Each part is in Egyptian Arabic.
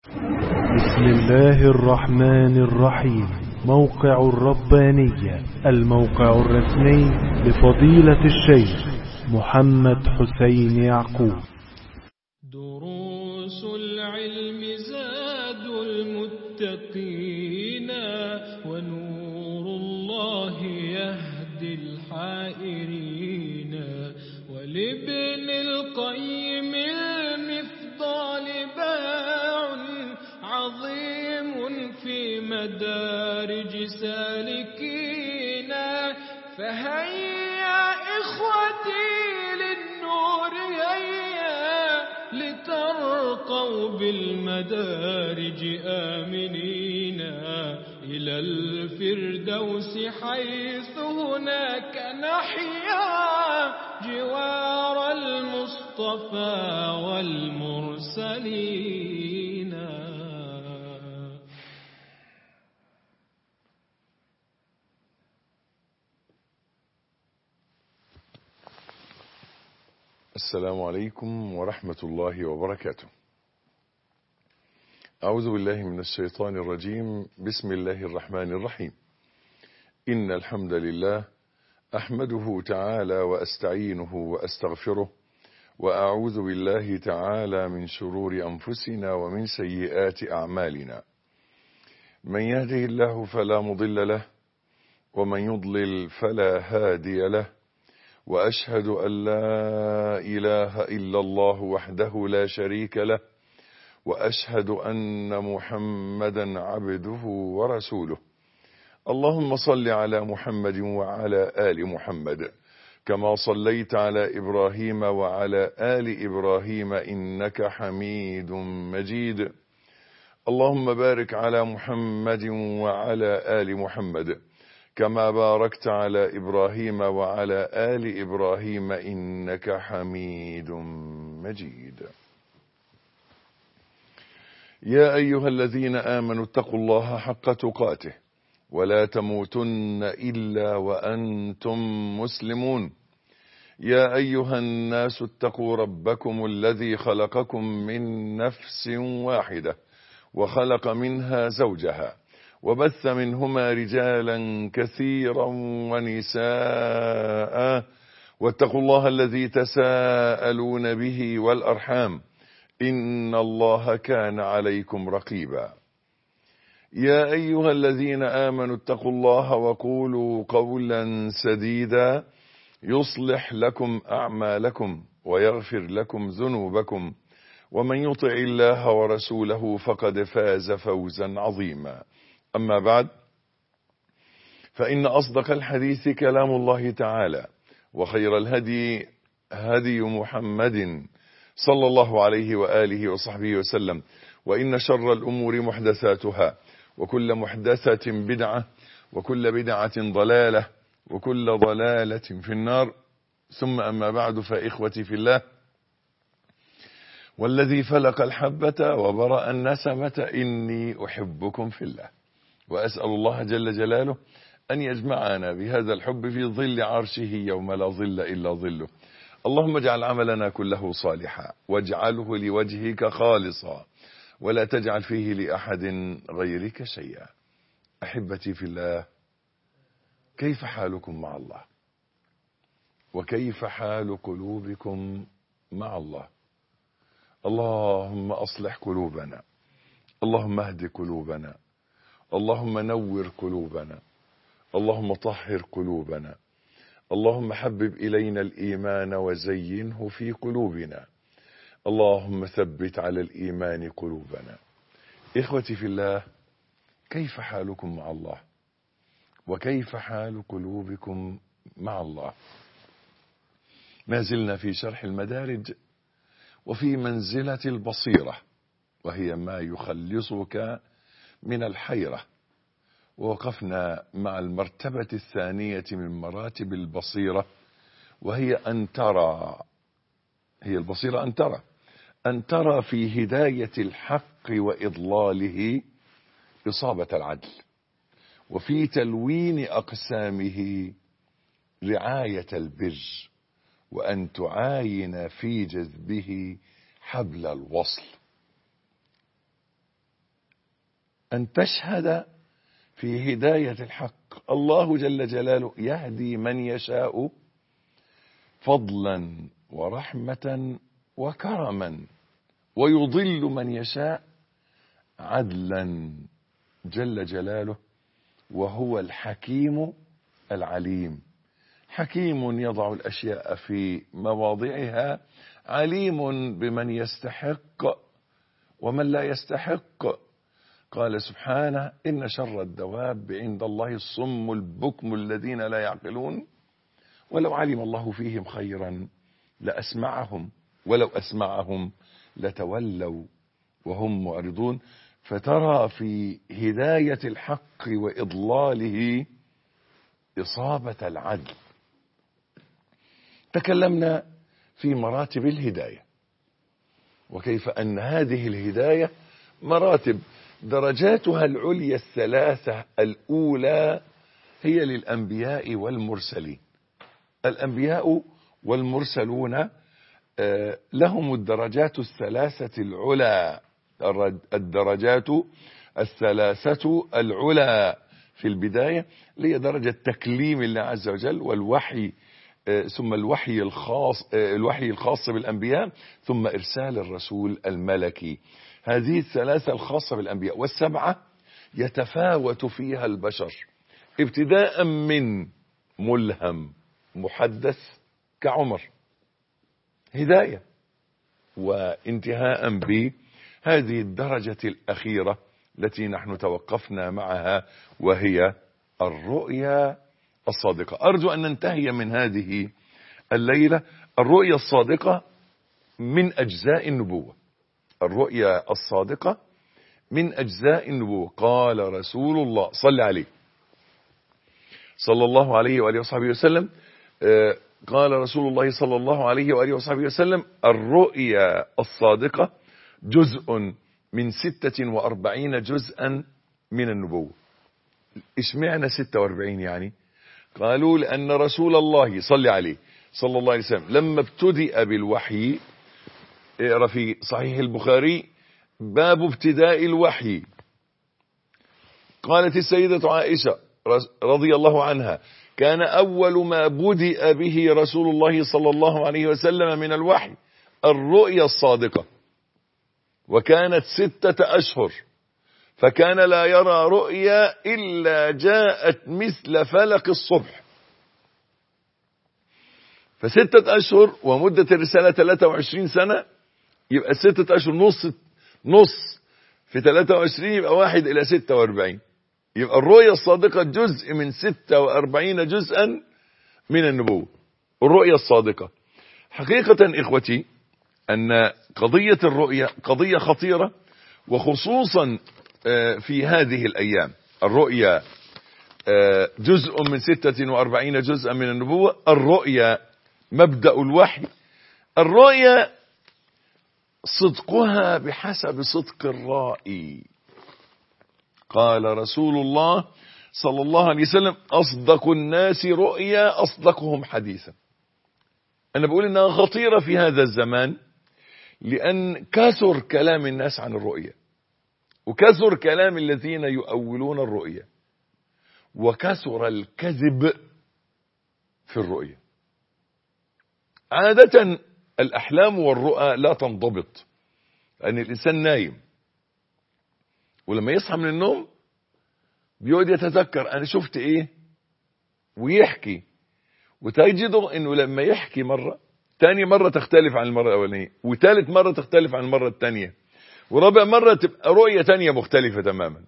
بسم الله الرحمن الرحيم موقع الربانية الموقع الرسمي لفضيلة الشيخ محمد حسين يعقوب دروس العلم زاد المتقين ونور الله يهدي الحائرين ولابن القيم المفضال باع عظيم في مدارج سالكين فهيا إخوتي للنور هيا لترقوا بالمدارج آمنين إلى الفردوس حيث هناك نحيا جوار المصطفى والمرسلين السلام عليكم ورحمة الله وبركاته. أعوذ بالله من الشيطان الرجيم، بسم الله الرحمن الرحيم. إن الحمد لله أحمده تعالى وأستعينه وأستغفره وأعوذ بالله تعالى من شرور أنفسنا ومن سيئات أعمالنا. من يهده الله فلا مضل له ومن يضلل فلا هادي له. واشهد ان لا اله الا الله وحده لا شريك له واشهد ان محمدا عبده ورسوله اللهم صل على محمد وعلى ال محمد كما صليت على ابراهيم وعلى ال ابراهيم انك حميد مجيد اللهم بارك على محمد وعلى ال محمد كما باركت على ابراهيم وعلى ال ابراهيم انك حميد مجيد يا ايها الذين امنوا اتقوا الله حق تقاته ولا تموتن الا وانتم مسلمون يا ايها الناس اتقوا ربكم الذي خلقكم من نفس واحده وخلق منها زوجها وبث منهما رجالا كثيرا ونساء واتقوا الله الذي تساءلون به والارحام ان الله كان عليكم رقيبا يا ايها الذين امنوا اتقوا الله وقولوا قولا سديدا يصلح لكم اعمالكم ويغفر لكم ذنوبكم ومن يطع الله ورسوله فقد فاز فوزا عظيما أما بعد فإن أصدق الحديث كلام الله تعالى وخير الهدي هدي محمد صلى الله عليه وآله وصحبه وسلم وإن شر الأمور محدثاتها وكل محدثة بدعة وكل بدعة ضلالة وكل ضلالة في النار ثم أما بعد فإخوتي في الله والذي فلق الحبة وبرأ النسمة إني أحبكم في الله وأسأل الله جل جلاله أن يجمعنا بهذا الحب في ظل عرشه يوم لا ظل إلا ظله اللهم اجعل عملنا كله صالحا واجعله لوجهك خالصا ولا تجعل فيه لأحد غيرك شيئا أحبتي في الله كيف حالكم مع الله وكيف حال قلوبكم مع الله اللهم أصلح قلوبنا اللهم اهد قلوبنا اللهم نور قلوبنا اللهم طهر قلوبنا اللهم حبب الينا الايمان وزينه في قلوبنا اللهم ثبت على الايمان قلوبنا اخوتي في الله كيف حالكم مع الله وكيف حال قلوبكم مع الله ما زلنا في شرح المدارج وفي منزله البصيره وهي ما يخلصك من الحيرة ووقفنا مع المرتبة الثانية من مراتب البصيرة وهي أن ترى هي البصيرة أن ترى أن ترى في هداية الحق وإضلاله إصابة العدل وفي تلوين أقسامه رعاية البر وأن تعاين في جذبه حبل الوصل أن تشهد في هداية الحق الله جل جلاله يهدي من يشاء فضلا ورحمة وكرما ويضل من يشاء عدلا جل جلاله وهو الحكيم العليم حكيم يضع الأشياء في مواضعها عليم بمن يستحق ومن لا يستحق قال سبحانه إن شر الدواب عند الله الصم البكم الذين لا يعقلون ولو علم الله فيهم خيرا لأسمعهم ولو أسمعهم لتولوا وهم معرضون فترى في هداية الحق وإضلاله إصابة العدل تكلمنا في مراتب الهداية وكيف أن هذه الهداية مراتب درجاتها العليا الثلاثة الأولى هي للأنبياء والمرسلين الأنبياء والمرسلون لهم الدرجات الثلاثة العلى الدرجات الثلاثة العلى في البداية اللي هي درجة تكليم الله عز وجل والوحي ثم الوحي الخاص الوحي الخاص بالأنبياء ثم إرسال الرسول الملكي هذه الثلاثة الخاصة بالأنبياء والسبعة يتفاوت فيها البشر ابتداء من ملهم محدث كعمر هداية وانتهاء بهذه الدرجة الأخيرة التي نحن توقفنا معها وهي الرؤيا الصادقة أرجو أن ننتهي من هذه الليلة الرؤيا الصادقة من أجزاء النبوة الرؤيا الصادقة من أجزاء النبوة قال رسول الله صلى عليه صلى الله عليه وآله وصحبه وسلم قال رسول الله صلى الله عليه وآله وصحبه وسلم الرؤيا الصادقة جزء من ستة وأربعين جزءا من النبوة اشمعنى ستة وأربعين يعني قالوا لأن رسول الله صلى عليه صلى الله عليه وسلم لما ابتدأ بالوحي اقرا في صحيح البخاري باب ابتداء الوحي قالت السيدة عائشة رضي الله عنها كان أول ما بدأ به رسول الله صلى الله عليه وسلم من الوحي الرؤيا الصادقة وكانت ستة أشهر فكان لا يرى رؤيا إلا جاءت مثل فلق الصبح فستة أشهر ومدة الرسالة 23 سنة يبقى ستة أشهر نص نص في 23 يبقى واحد إلى 46 يبقى الرؤيا الصادقة جزء من 46 جزءا من النبوة الرؤيا الصادقة حقيقة إخوتي أن قضية الرؤيا قضية خطيرة وخصوصا في هذه الأيام الرؤيا جزء من 46 جزءا من النبوة الرؤيا مبدأ الوحي الرؤيا صدقها بحسب صدق الرائي قال رسول الله صلى الله عليه وسلم أصدق الناس رؤيا أصدقهم حديثا أنا بقول إنها خطيرة في هذا الزمان لأن كثر كلام الناس عن الرؤيا وكثر كلام الذين يؤولون الرؤيا وكثر الكذب في الرؤيا عادة الأحلام والرؤى لا تنضبط لأن الإنسان نايم ولما يصحى من النوم بيقعد يتذكر أنا شفت إيه ويحكي وتجده إنه لما يحكي مرة تاني مرة تختلف عن المرة الأولانية وتالت مرة تختلف عن المرة التانية ورابع مرة تبقى رؤية تانية مختلفة تماما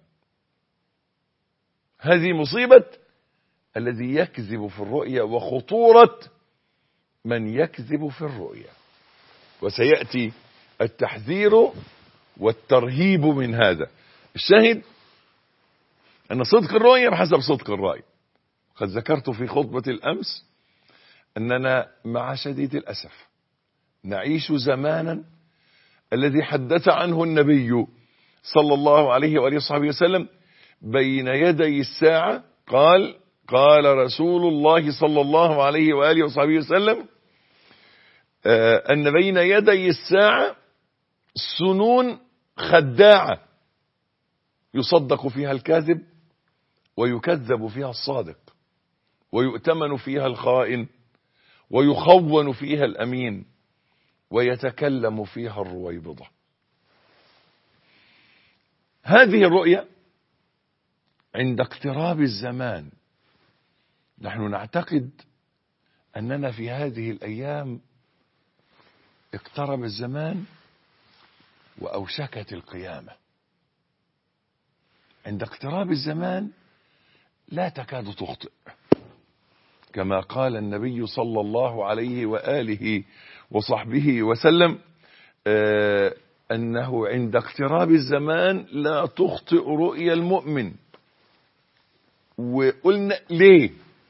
هذه مصيبة الذي يكذب في الرؤيا وخطورة من يكذب في الرؤيا وسيأتي التحذير والترهيب من هذا الشاهد أن صدق الرؤيا بحسب صدق الرأي قد ذكرت في خطبة الأمس أننا مع شديد الأسف نعيش زمانا الذي حدث عنه النبي صلى الله عليه وآله وصحبه وسلم بين يدي الساعة قال قال رسول الله صلى الله عليه وآله وصحبه وسلم أن بين يدي الساعة سنون خداعة يصدق فيها الكاذب ويكذب فيها الصادق ويؤتمن فيها الخائن ويخون فيها الأمين ويتكلم فيها الرويبضة هذه الرؤية عند اقتراب الزمان نحن نعتقد أننا في هذه الأيام اقترب الزمان وأوشكت القيامة عند اقتراب الزمان لا تكاد تخطئ كما قال النبي صلى الله عليه وآله وصحبه وسلم آه أنه عند اقتراب الزمان لا تخطئ رؤيا المؤمن وقلنا ليه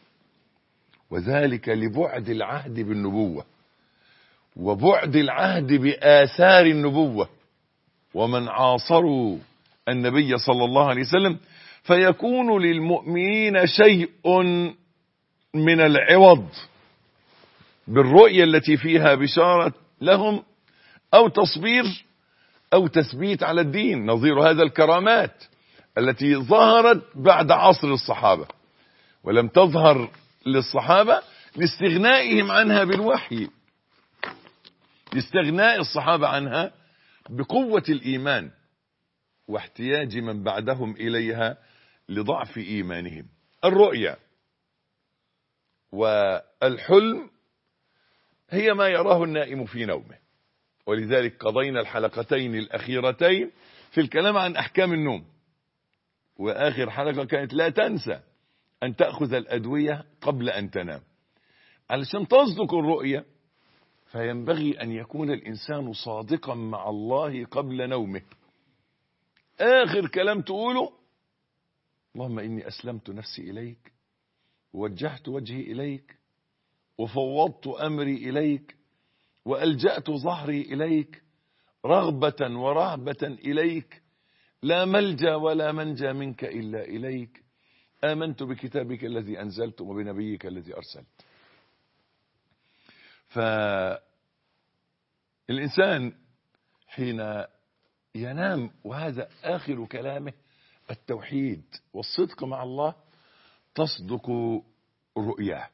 وذلك لبعد العهد بالنبوة وبعد العهد بآثار النبوة ومن عاصروا النبي صلى الله عليه وسلم فيكون للمؤمنين شيء من العوض بالرؤية التي فيها بشارة لهم أو تصبير أو تثبيت على الدين نظير هذا الكرامات التي ظهرت بعد عصر الصحابة ولم تظهر للصحابة لاستغنائهم عنها بالوحي لاستغناء الصحابة عنها بقوة الإيمان واحتياج من بعدهم إليها لضعف إيمانهم الرؤيا والحلم هي ما يراه النائم في نومه ولذلك قضينا الحلقتين الأخيرتين في الكلام عن أحكام النوم وآخر حلقة كانت لا تنسى أن تأخذ الأدوية قبل أن تنام علشان تصدق الرؤية فينبغي أن يكون الإنسان صادقا مع الله قبل نومه آخر كلام تقوله اللهم إني أسلمت نفسي إليك ووجهت وجهي إليك وفوضت أمري إليك وألجأت ظهري إليك رغبة ورهبة إليك لا ملجا ولا منجا منك إلا إليك آمنت بكتابك الذي أنزلت وبنبيك الذي أرسلت فالإنسان حين ينام وهذا آخر كلامه التوحيد والصدق مع الله تصدق رؤياه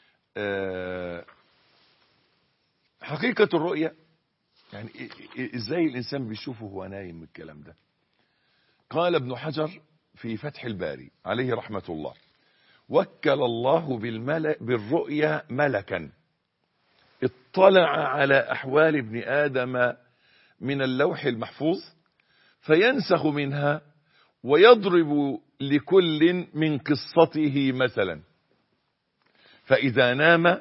حقيقة الرؤية يعني ازاي الانسان بيشوفه وهو نايم من الكلام ده قال ابن حجر في فتح الباري عليه رحمة الله وكل الله بالملك بالرؤيا ملكا اطلع على احوال ابن ادم من اللوح المحفوظ فينسخ منها ويضرب لكل من قصته مثلا فإذا نام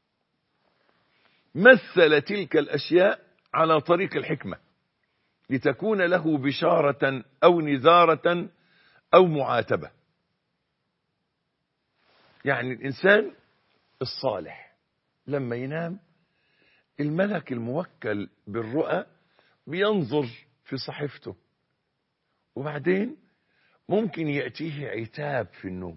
مثل تلك الأشياء على طريق الحكمة لتكون له بشارة أو نذارة أو معاتبة يعني الإنسان الصالح لما ينام الملك الموكل بالرؤى بينظر في صحيفته وبعدين ممكن يأتيه عتاب في النوم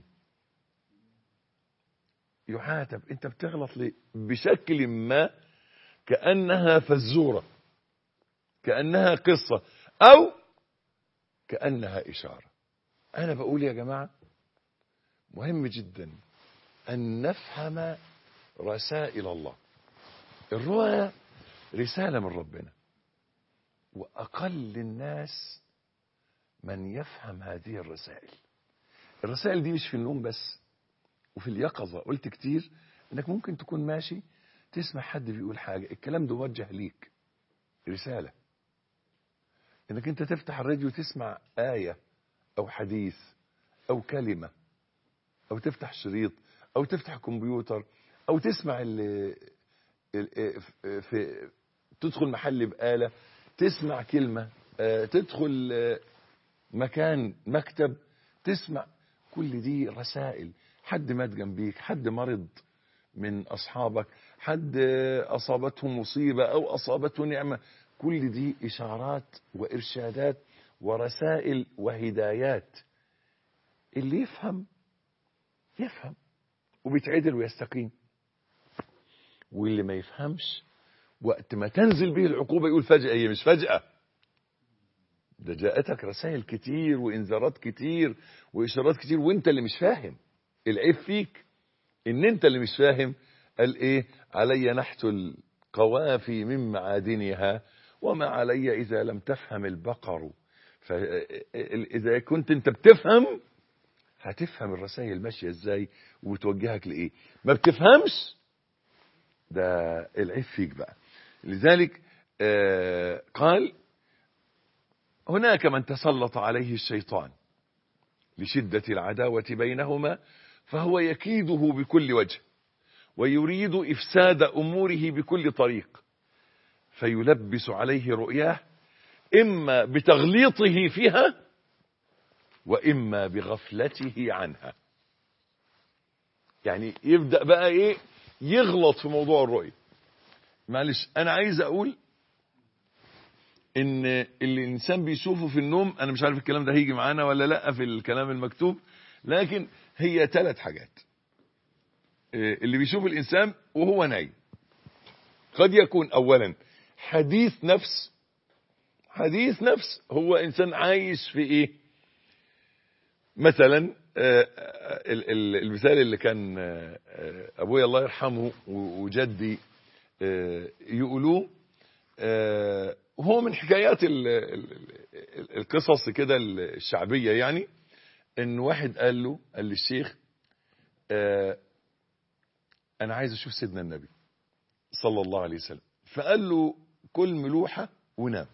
يعاتب انت بتغلط ليه بشكل ما كأنها فزورة كأنها قصة او كأنها اشارة انا بقول يا جماعة مهم جدا ان نفهم رسائل الله الرؤيا رسالة من ربنا واقل الناس من يفهم هذه الرسائل الرسائل دي مش في النوم بس وفي اليقظة قلت كتير انك ممكن تكون ماشي تسمع حد بيقول حاجة الكلام ده موجه ليك رسالة انك انت تفتح الراديو تسمع آية او حديث او كلمة او تفتح شريط او تفتح كمبيوتر او تسمع ال في تدخل محل بآلة تسمع كلمة تدخل مكان مكتب تسمع كل دي رسائل حد مات جنبيك حد مرض من أصحابك حد أصابته مصيبة أو أصابته نعمة كل دي إشارات وإرشادات ورسائل وهدايات اللي يفهم يفهم وبيتعدل ويستقيم واللي ما يفهمش وقت ما تنزل به العقوبة يقول فجأة هي مش فجأة ده جاءتك رسائل كتير وانذارات كتير واشارات كتير وانت اللي مش فاهم العيب فيك ان انت اللي مش فاهم قال ايه علي نحت القوافي من معادنها وما علي اذا لم تفهم البقر فاذا كنت انت بتفهم هتفهم الرسائل ماشيه ازاي وتوجهك لايه ما بتفهمش ده العيب فيك بقى لذلك آه قال هناك من تسلط عليه الشيطان لشدة العداوة بينهما فهو يكيده بكل وجه ويريد إفساد أموره بكل طريق فيلبس عليه رؤياه إما بتغليطه فيها وإما بغفلته عنها يعني يبدأ بقى إيه يغلط في موضوع الرؤية معلش أنا عايز أقول ان اللي الانسان بيشوفه في النوم انا مش عارف الكلام ده هيجي معانا ولا لا في الكلام المكتوب لكن هي ثلاث حاجات اللي بيشوف الانسان وهو نايم قد يكون اولا حديث نفس حديث نفس هو انسان عايش في ايه مثلا المثال اللي كان ابويا الله يرحمه وجدي يقولوه وهو من حكايات القصص كده الشعبية يعني ان واحد قال له قال للشيخ آه انا عايز اشوف سيدنا النبي صلى الله عليه وسلم فقال له كل ملوحة ونام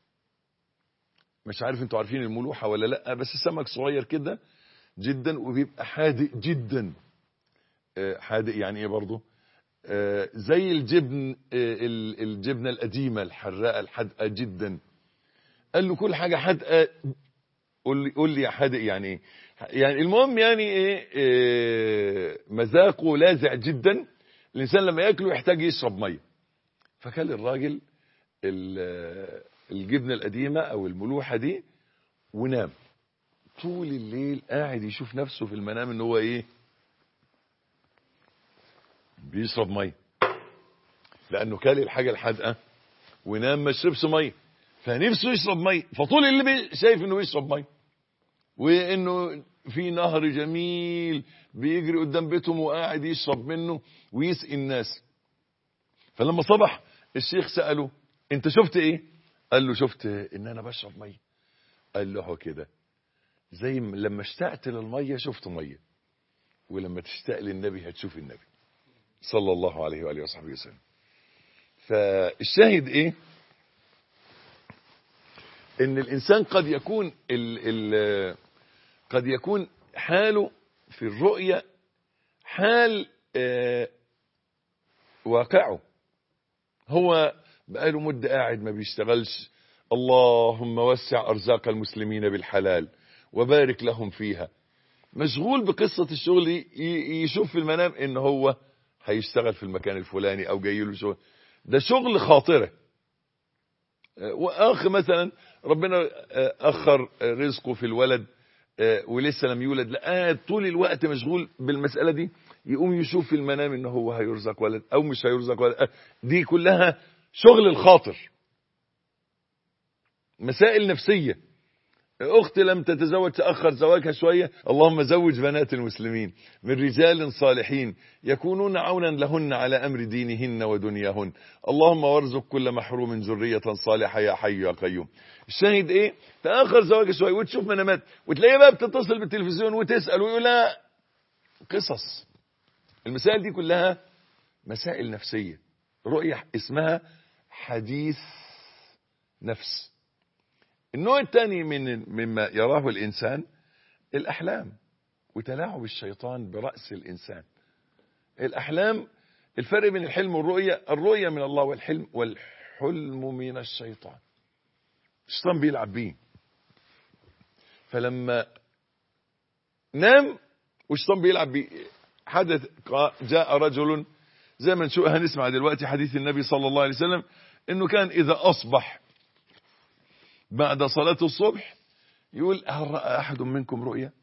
مش عارف انتوا عارفين الملوحة ولا لا بس السمك صغير كده جدا وبيبقى حادق جدا آه حادق يعني ايه برضه آه زي الجبن آه الجبنة القديمة الحراقة الحادقة جدا قال له كل حاجة حادقة قول لي قول لي يا حادق يعني ايه يعني المهم يعني ايه, إيه مذاقه لاذع جدا الانسان لما ياكله يحتاج يشرب ميه فكان الراجل الجبنه القديمه او الملوحه دي ونام طول الليل قاعد يشوف نفسه في المنام ان هو ايه بيشرب ميه لانه كال الحاجه الحادقه ونام ما شربش ميه فنفسه يشرب ميه فطول الليل شايف انه يشرب ميه وانه في نهر جميل بيجري قدام بيتهم وقاعد يشرب منه ويسقي الناس فلما صبح الشيخ سأله انت شفت ايه قال له شفت ان انا بشرب ميه قال له كده زي لما اشتقت للميه شفت ميه ولما تشتاق للنبي هتشوف النبي صلى الله عليه واله وصحبه وسلم فالشاهد ايه ان الانسان قد يكون ال ال قد يكون حاله في الرؤية حال آه واقعه هو بقاله مدة قاعد ما بيشتغلش اللهم وسع أرزاق المسلمين بالحلال وبارك لهم فيها مشغول بقصة الشغل يشوف في المنام ان هو هيشتغل في المكان الفلاني او جاي له شغل ده شغل خاطره واخ مثلا ربنا اخر رزقه في الولد ولسه لم يولد لا طول الوقت مشغول بالمسألة دي يقوم يشوف في المنام ان هو هيرزق ولد او مش هيرزق ولد دي كلها شغل الخاطر مسائل نفسية اخت لم تتزوج تأخر زواجها شوية اللهم زوج بنات المسلمين من رجال صالحين يكونون عونا لهن على امر دينهن ودنياهن اللهم وارزق كل محروم ذرية صالحة يا حي يا قيوم الشاهد ايه تأخر زواجها شوية وتشوف منامات وتلاقيها بقى بتتصل بالتلفزيون وتسأل ويقول لها قصص المسائل دي كلها مسائل نفسية رؤية اسمها حديث نفس النوع الثاني من مما يراه الإنسان الأحلام وتلاعب الشيطان برأس الإنسان الأحلام الفرق بين الحلم والرؤية الرؤية من الله والحلم والحلم من الشيطان الشيطان بيلعب بيه فلما نام والشيطان بيلعب بيه حدث جاء رجل زي ما نشوف هنسمع دلوقتي حديث النبي صلى الله عليه وسلم انه كان اذا اصبح بعد صلاة الصبح يقول هل رأى أحد منكم رؤيا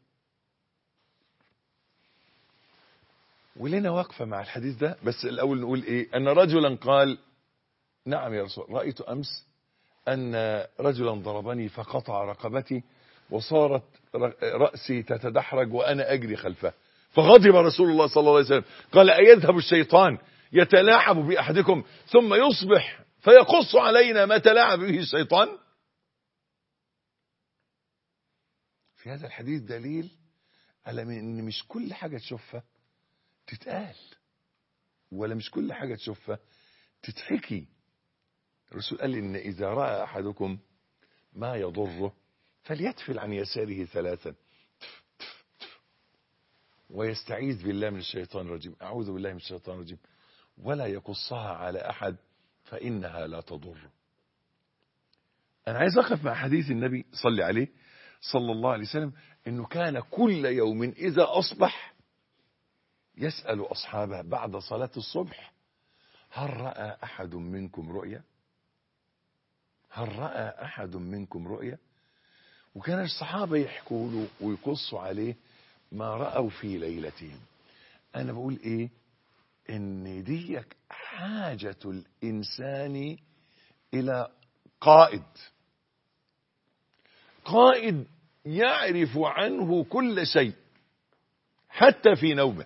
ولنا وقفة مع الحديث ده بس الأول نقول إيه أن رجلا قال نعم يا رسول رأيت أمس أن رجلا ضربني فقطع رقبتي وصارت رأسي تتدحرج وأنا أجري خلفه فغضب رسول الله صلى الله عليه وسلم قال أيذهب الشيطان يتلاعب بأحدكم ثم يصبح فيقص علينا ما تلاعب به الشيطان في هذا الحديث دليل على ان مش كل حاجة تشوفها تتقال ولا مش كل حاجة تشوفها تتحكي الرسول قال ان اذا رأى احدكم ما يضره فليتفل عن يساره ثلاثا ويستعيذ بالله من الشيطان الرجيم اعوذ بالله من الشيطان الرجيم ولا يقصها على احد فانها لا تضره انا عايز اقف مع حديث النبي صلي عليه صلى الله عليه وسلم انه كان كل يوم اذا اصبح يسأل اصحابه بعد صلاة الصبح هل رأى احد منكم رؤيا هل رأى احد منكم رؤيا وكان الصحابة يحكوا له ويقصوا عليه ما رأوا في ليلتهم انا بقول ايه ان دي حاجة الانسان الى قائد قائد يعرف عنه كل شيء حتى في نومه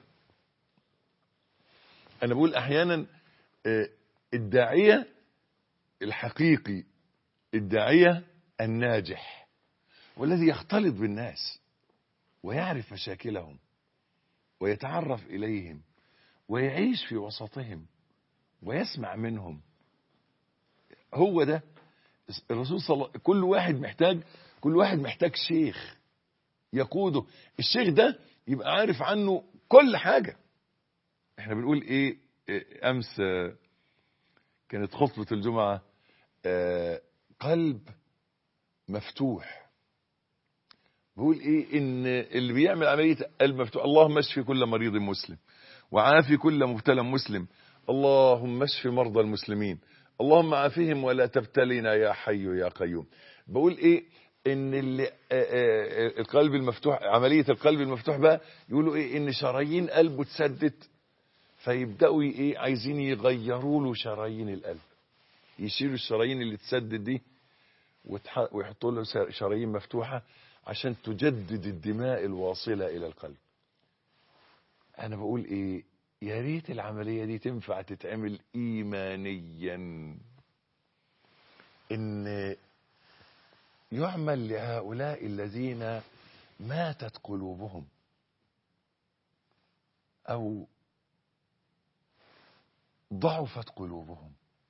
انا بقول احيانا الداعية الحقيقي الداعية الناجح والذي يختلط بالناس ويعرف مشاكلهم ويتعرف إليهم ويعيش في وسطهم ويسمع منهم هو ده الرسول صلى الله كل واحد محتاج كل واحد محتاج شيخ يقوده الشيخ ده يبقى عارف عنه كل حاجة احنا بنقول ايه, إيه امس كانت خطبة الجمعة اه قلب مفتوح بقول ايه ان اللي بيعمل عملية قلب مفتوح اللهم اشفي كل مريض مسلم وعافي كل مبتلى مسلم اللهم اشفي مرضى المسلمين اللهم عافهم ولا تبتلنا يا حي يا قيوم بقول ايه ان اللي القلب المفتوح عملية القلب المفتوح بقى يقولوا ايه ان شرايين قلبه اتسدت فيبدأوا ايه عايزين يغيروا له شرايين القلب يشيلوا الشرايين اللي اتسدت دي ويحطوا له شرايين مفتوحة عشان تجدد الدماء الواصلة الى القلب انا بقول ايه يا ريت العملية دي تنفع تتعمل ايمانيا ان يعمل لهؤلاء الذين ماتت قلوبهم او ضعفت قلوبهم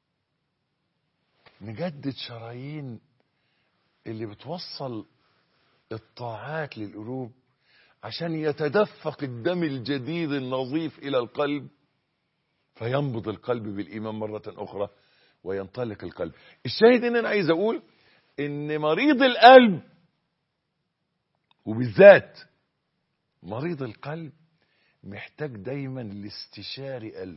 نجدد شرايين اللي بتوصل الطاعات للقلوب عشان يتدفق الدم الجديد النظيف الى القلب فينبض القلب بالايمان مرة اخرى وينطلق القلب الشاهد ان انا عايز اقول ان مريض القلب وبالذات مريض القلب محتاج دايما لاستشاري قلب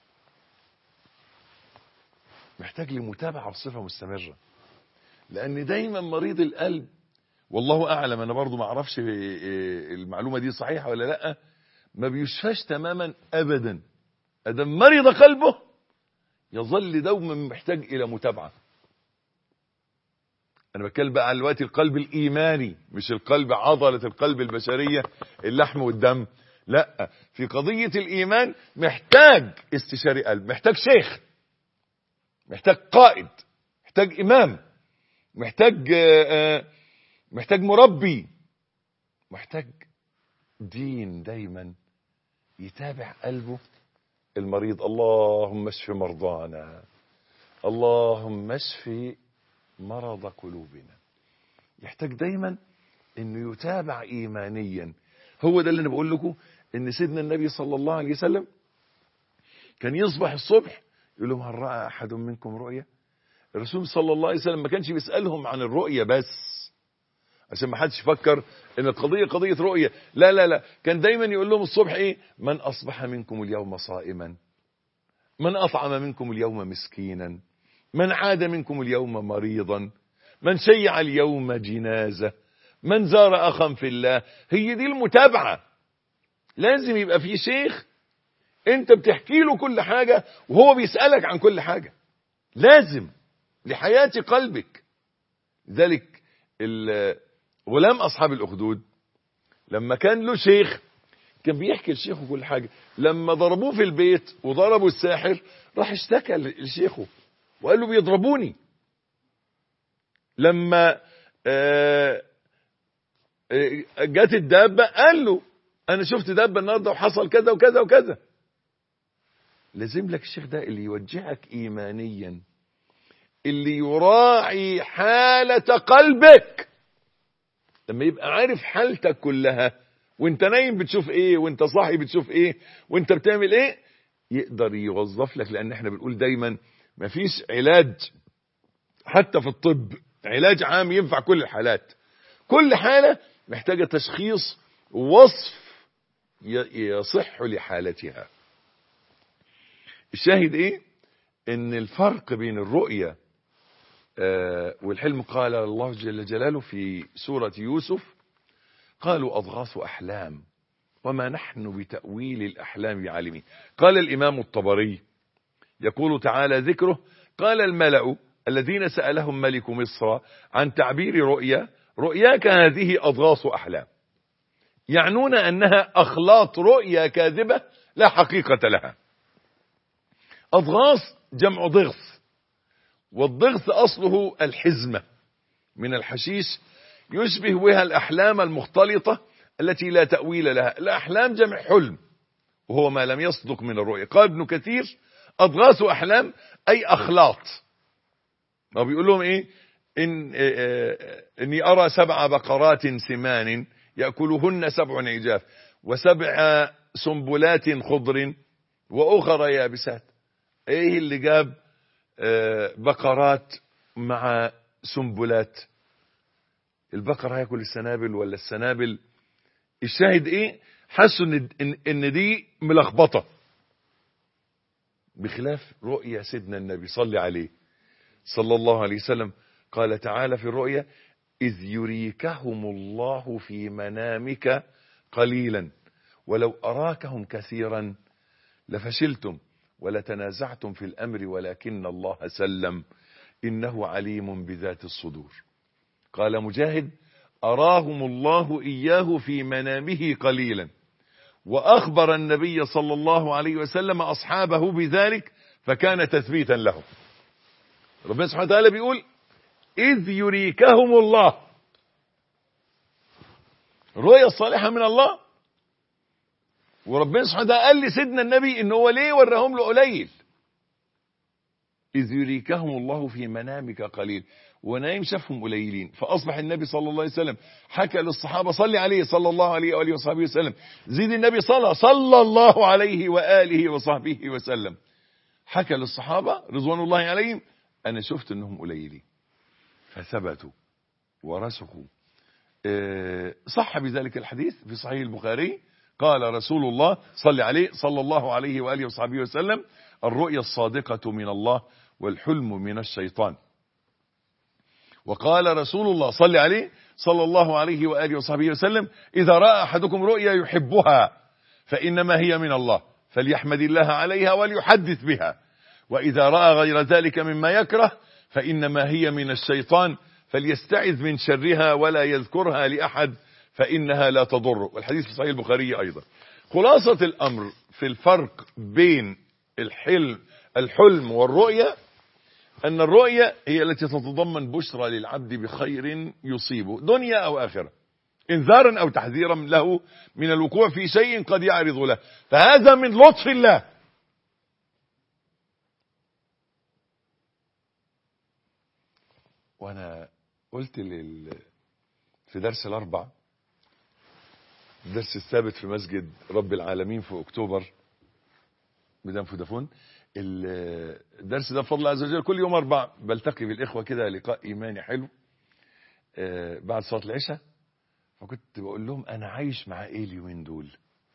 محتاج لمتابعة بصفة مستمرة لان دايما مريض القلب والله اعلم انا برضو ما اعرفش المعلومة دي صحيحة ولا لا ما بيشفاش تماما ابدا ادم مرض قلبه يظل دوما محتاج الى متابعة انا بتكلم بقى عن دلوقتي القلب الايماني مش القلب عضلة القلب البشرية اللحم والدم لا في قضية الايمان محتاج استشاري قلب محتاج شيخ محتاج قائد محتاج امام محتاج محتاج مربي محتاج دين دايما يتابع قلبه المريض اللهم اشف مرضانا اللهم اشف مرض قلوبنا يحتاج دايما انه يتابع ايمانيا هو ده اللي انا بقول لكم ان سيدنا النبي صلى الله عليه وسلم كان يصبح الصبح يقول لهم هل راى احد منكم رؤيا الرسول صلى الله عليه وسلم ما كانش بيسالهم عن الرؤيا بس عشان ما حدش يفكر ان القضيه قضيه رؤيه لا لا لا كان دايما يقول لهم الصبح ايه من اصبح منكم اليوم صائما من اطعم منكم اليوم مسكينا من عاد منكم اليوم مريضا من شيع اليوم جنازه من زار اخا في الله هي دي المتابعه لازم يبقى في شيخ انت بتحكي له كل حاجه وهو بيسالك عن كل حاجه لازم لحياة قلبك ذلك ال- غلام أصحاب الأخدود لما كان له شيخ كان بيحكي لشيخه كل حاجة لما ضربوه في البيت وضربوا الساحر راح اشتكى لشيخه وقال له بيضربوني لما آه، آه، جت الدابة قال له أنا شفت دابة النهاردة وحصل كذا وكذا وكذا لازم لك الشيخ ده اللي يوجهك إيمانيا اللي يراعي حالة قلبك لما يبقى عارف حالتك كلها وانت نايم بتشوف ايه وانت صاحي بتشوف ايه وانت بتعمل ايه يقدر يوظف لك لان احنا بنقول دايما مفيش علاج حتى في الطب علاج عام ينفع كل الحالات كل حالة محتاجة تشخيص وصف ي- يصح لحالتها الشاهد ايه ان الفرق بين الرؤية آه، والحلم قال الله جل جلاله في سورة يوسف قالوا أضغاث أحلام وما نحن بتأويل الأحلام بعالمين قال الإمام الطبري يقول تعالى ذكره قال الملأ الذين سألهم ملك مصر عن تعبير رؤيا رؤياك هذه أضغاث أحلام يعنون أنها أخلاط رؤيا كاذبة لا حقيقة لها أضغاث جمع ضغث والضغث أصله الحزمة من الحشيش يشبه بها الأحلام المختلطة التي لا تأويل لها الأحلام جمع حلم وهو ما لم يصدق من الرؤيا قال ابن كثير أضغاث أحلام أي أخلاط ما بيقول لهم إيه إن آه، آه، إني أرى سبع بقرات سمان يأكلهن سبع عجاف وسبع سنبلات خضر وأخرى يابسات إيه اللي جاب آه، بقرات مع سنبلات البقر هياكل السنابل ولا السنابل الشاهد ايه حسوا ان ان, إن دي ملخبطه بخلاف رؤيا سيدنا النبي صلى عليه صلى الله عليه وسلم قال تعالى في الرؤيا اذ يريكهم الله في منامك قليلا ولو اراكهم كثيرا لفشلتم ولتنازعتم في الامر ولكن الله سلم انه عليم بذات الصدور قال مجاهد أراهم الله إياه في منامه قليلا وأخبر النبي صلى الله عليه وسلم أصحابه بذلك فكان تثبيتا لهم ربنا سبحانه وتعالى بيقول إذ يريكهم الله الرؤيا الصالحة من الله وربنا سبحانه وتعالى قال لسيدنا النبي إن هو ليه وراهم له قليل إذ يريكهم الله في منامك قليل ونايم شافهم قليلين فأصبح النبي صلى الله عليه وسلم حكى للصحابة صلي عليه صلى الله عليه وآله وصحبه وسلم زيد النبي صلى صلى الله عليه وآله وصحبه وسلم حكى للصحابة رضوان الله عليهم أنا شفت أنهم قليلين فثبتوا ورسخوا آه، صح بذلك الحديث في صحيح البخاري قال رسول الله صلى عليه صلى الله عليه وآله وصحبه وسلم الرؤيا الصادقة من الله والحلم من الشيطان وقال رسول الله صلى عليه صلى الله عليه وآله وصحبه وسلم إذا رأى أحدكم رؤيا يحبها فإنما هي من الله فليحمد الله عليها وليحدث بها وإذا رأى غير ذلك مما يكره فإنما هي من الشيطان فليستعذ من شرها ولا يذكرها لأحد فإنها لا تضر والحديث في صحيح البخاري أيضا خلاصة الأمر في الفرق بين الحلم الحلم والرؤية أن الرؤية هي التي تتضمن بشرى للعبد بخير يصيبه دنيا أو آخرة انذارا أو تحذيرا له من الوقوع في شيء قد يعرض له فهذا من لطف الله وأنا قلت لل... في درس الأربع الدرس الثابت في مسجد رب العالمين في أكتوبر ميدان فودافون الدرس ده بفضل الله عز وجل كل يوم اربع بلتقي بالاخوه كده لقاء ايماني حلو آه، بعد صلاه العشاء فكنت بقول لهم انا عايش مع ايه اليومين دول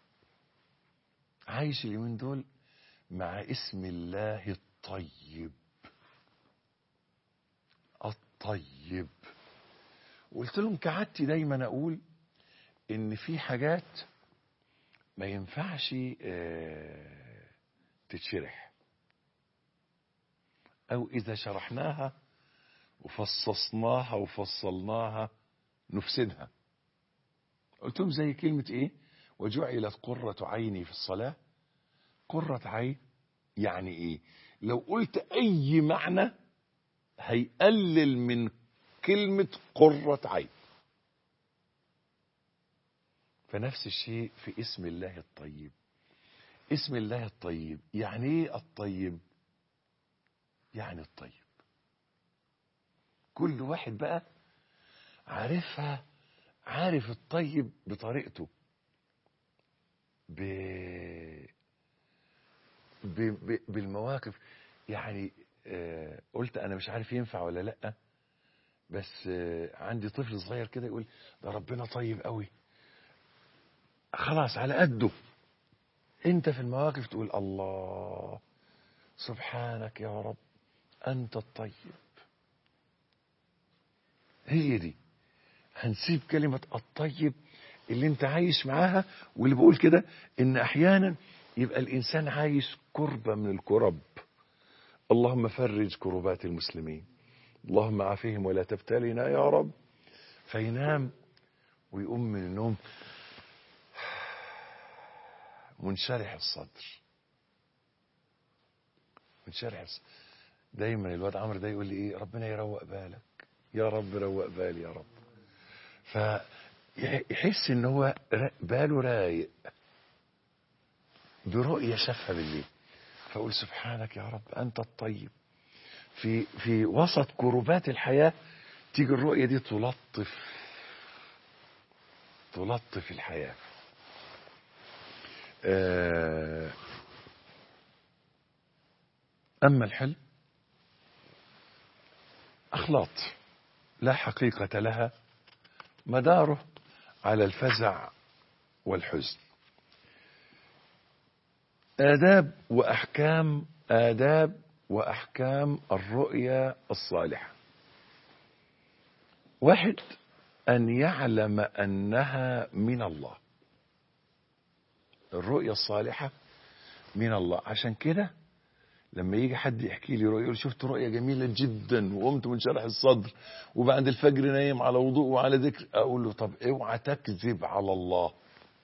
عايش اليومين دول مع اسم الله الطيب الطيب وقلت لهم كعادتي دايما اقول ان في حاجات ما ينفعش آه، تتشرح او اذا شرحناها وفصصناها وفصلناها نفسدها قلت لهم زي كلمة ايه وجعلت قرة عيني في الصلاة قرة عين يعني ايه لو قلت اي معنى هيقلل من كلمة قرة عين فنفس الشيء في اسم الله الطيب اسم الله الطيب يعني ايه الطيب يعني الطيب كل واحد بقى عارفها عارف الطيب بطريقته ب... ب... ب... بالمواقف يعني آه قلت انا مش عارف ينفع ولا لا بس آه عندي طفل صغير كده يقول ده ربنا طيب قوي خلاص على قده انت في المواقف تقول الله سبحانك يا رب انت الطيب هي دي هنسيب كلمة الطيب اللي انت عايش معاها واللي بقول كده ان احيانا يبقى الانسان عايش كربة من الكرب اللهم فرج كربات المسلمين اللهم عافهم ولا تبتلنا يا رب فينام ويقوم من النوم منشرح الصدر منشرح الصدر دايما الواد عمرو ده يقول لي ايه ربنا يروق بالك يا رب روق بالي يا رب فيحس ان هو باله رايق برؤية شافها بالليل فأقول سبحانك يا رب أنت الطيب في في وسط كربات الحياة تيجي الرؤية دي تلطف تلطف الحياة أما الحلم أخلاط لا حقيقة لها مداره على الفزع والحزن آداب وأحكام آداب وأحكام الرؤيا الصالحة واحد أن يعلم أنها من الله الرؤيا الصالحة من الله عشان كده لما يجي حد يحكي لي رؤيا يقول شفت رؤيا جميلة جدا وقمت منشرح الصدر وبعد الفجر نايم على وضوء وعلى ذكر أقول له طب اوعى تكذب على الله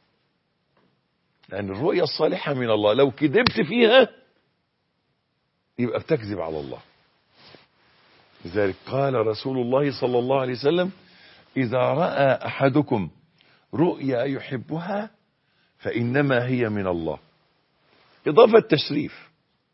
لأن الرؤيا الصالحة من الله لو كذبت فيها يبقى بتكذب على الله لذلك قال رسول الله صلى الله عليه وسلم إذا رأى أحدكم رؤيا يحبها فإنما هي من الله إضافة تشريف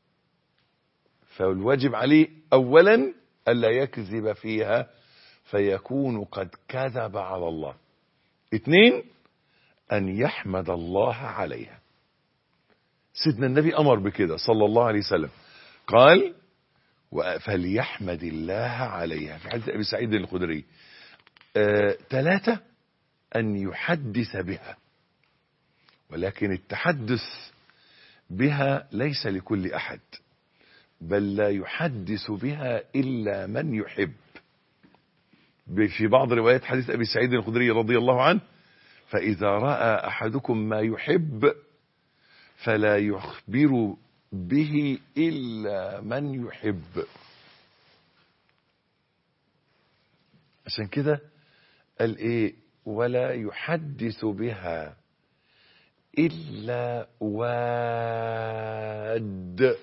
فالواجب عليه أولا ألا يكذب فيها فيكون قد كذب على الله اثنين أن يحمد الله عليها سيدنا النبي أمر بكده صلى الله عليه وسلم قال فليحمد الله عليها في حديث أبي سعيد الخدري ثلاثة أن يحدث بها ولكن التحدث بها ليس لكل أحد بل لا يحدث بها إلا من يحب في بعض روايات حديث أبي سعيد الخدري رضي الله عنه فإذا رأى أحدكم ما يحب فلا يخبر به إلا من يحب عشان كده قال إيه ولا يحدث بها إلا واد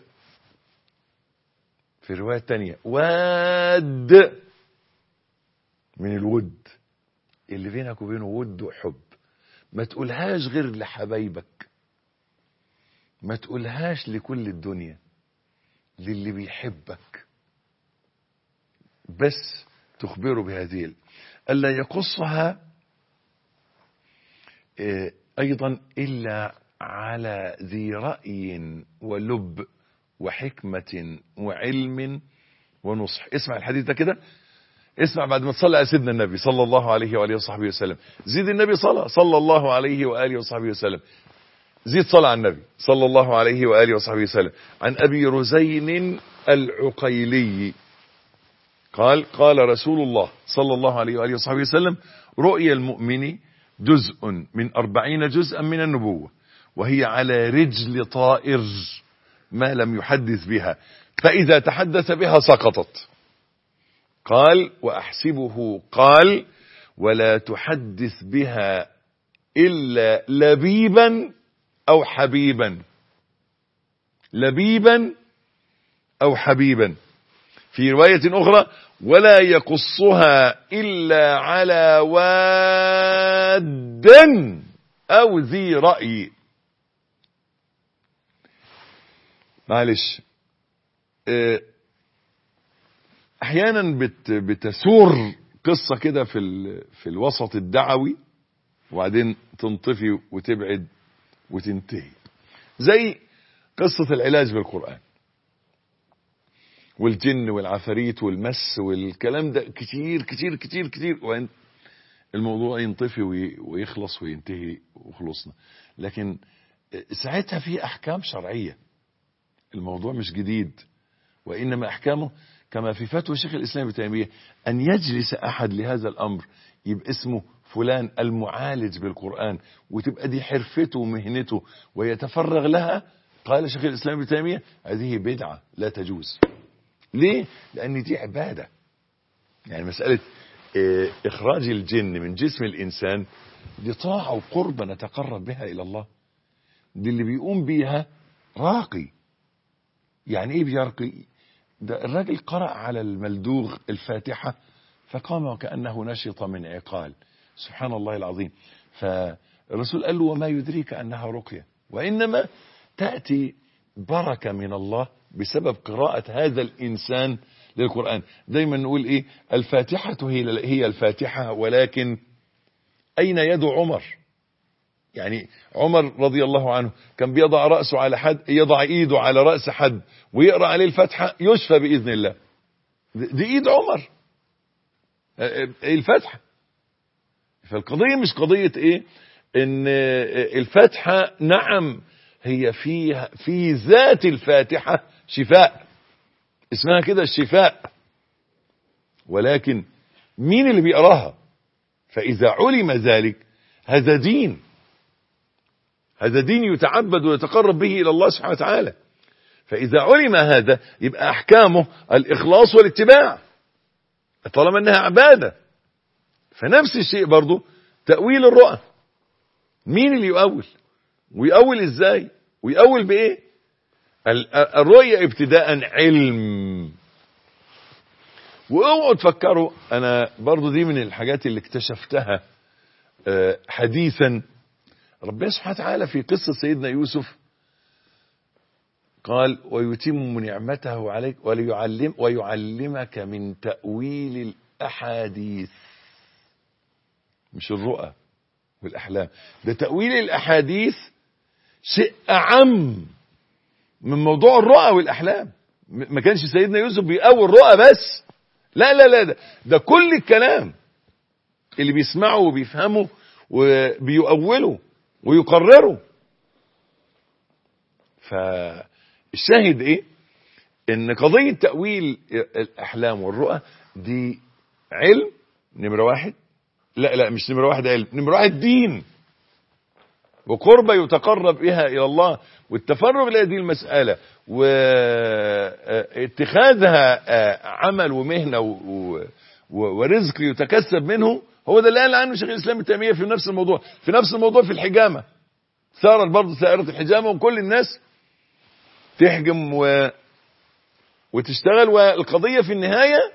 في رواية تانية واد من الود اللي بينك وبينه ود وحب ما تقولهاش غير لحبايبك ما تقولهاش لكل الدنيا للي بيحبك بس تخبره بهذه ألا يقصها أيضا إلا على ذي رأي ولب وحكمة وعلم ونصح اسمع الحديث ده كده اسمع بعد ما تصلي على سيدنا النبي صلى الله عليه وآله وصحبه وسلم زيد النبي صلى صلى الله عليه وآله وصحبه وسلم زيد صلى على النبي صلى الله عليه وآله وصحبه وسلم عن أبي رزين العقيلي قال قال رسول الله صلى الله عليه وآله وصحبه وسلم رؤيا المؤمن جزء من أربعين جزءا من النبوة وهي على رجل طائر ما لم يحدث بها فإذا تحدث بها سقطت قال وأحسبه قال ولا تحدث بها إلا لبيبا أو حبيبا لبيبا أو حبيبا في رواية أخرى ولا يقصها إلا على واد أو ذي رأي معلش اه، احيانا بت بتسور قصة كده في ال- في الوسط الدعوي وبعدين تنطفي وتبعد وتنتهي زي قصة العلاج بالقرآن والجن والعفاريت والمس والكلام ده كتير كتير كتير كتير وإن الموضوع ينطفي وي- ويخلص وينتهي وخلصنا لكن ساعتها في أحكام شرعية الموضوع مش جديد وإنما أحكامه كما في فتوى شيخ الإسلام ابن تيمية أن يجلس أحد لهذا الأمر يبقى اسمه فلان المعالج بالقرآن وتبقى دي حرفته ومهنته ويتفرغ لها قال شيخ الإسلام ابن تيمية هذه بدعة لا تجوز ليه؟ لأن دي عبادة يعني مسألة آه، إخراج الجن من جسم الإنسان دي طاعة وقربة نتقرب بها إلى الله دي اللي بيقوم بيها راقي يعني ايه بيرقي ده الراجل قرأ على الملدوغ الفاتحة فقام وكأنه نشط من عقال سبحان الله العظيم فالرسول قال له وما يدريك أنها رقية وإنما تأتي بركة من الله بسبب قراءة هذا الإنسان للقرآن دايما نقول إيه الفاتحة هي هي الفاتحة ولكن أين يد عمر يعني عمر رضي الله عنه كان بيضع رأسه على حد يضع ايده على رأس حد ويقرأ عليه الفتحة يشفى بإذن الله دي ايد عمر الفتحة فالقضية مش قضية ايه ان الفتحة نعم هي فيها في ذات الفاتحة شفاء اسمها كده الشفاء ولكن مين اللي بيقراها فإذا علم ذلك هذا دين هذا دين يتعبد ويتقرب به إلى الله سبحانه وتعالى فإذا علم هذا يبقى أحكامه الإخلاص والاتباع طالما أنها عبادة فنفس الشيء برضو تأويل الرؤى مين اللي يؤول ويؤول إزاي ويؤول بإيه ال- الرؤية ابتداء علم واوعوا تفكروا انا برضو دي من الحاجات اللي اكتشفتها آه، حديثا ربنا سبحانه وتعالى في قصة سيدنا يوسف قال ويتم نعمته عليك وليعلم ويعلمك من تأويل الأحاديث مش الرؤى والأحلام ده تأويل الأحاديث شيء أعم من موضوع الرؤى والأحلام م- ما كانش سيدنا يوسف بيقوي الرؤى بس لا لا لا ده, ده كل الكلام اللي بيسمعه وبيفهمه وبيؤوله ويقرره فالشاهد ايه ان قضية تأويل الاحلام والرؤى دي علم نمرة واحد لا لا مش نمرة واحد علم نمرة واحد دين وقربة يتقرب بها إلى الله والتفرغ لهذه المسألة واتخاذها عمل ومهنة و- و- ورزق يتكسب منه هو ده اللي قال عنه شيخ الإسلام ابن تيمية في نفس الموضوع في نفس الموضوع في الحجامة ثارت برضه ثائرة الحجامة وكل الناس تحجم و وتشتغل والقضية في النهاية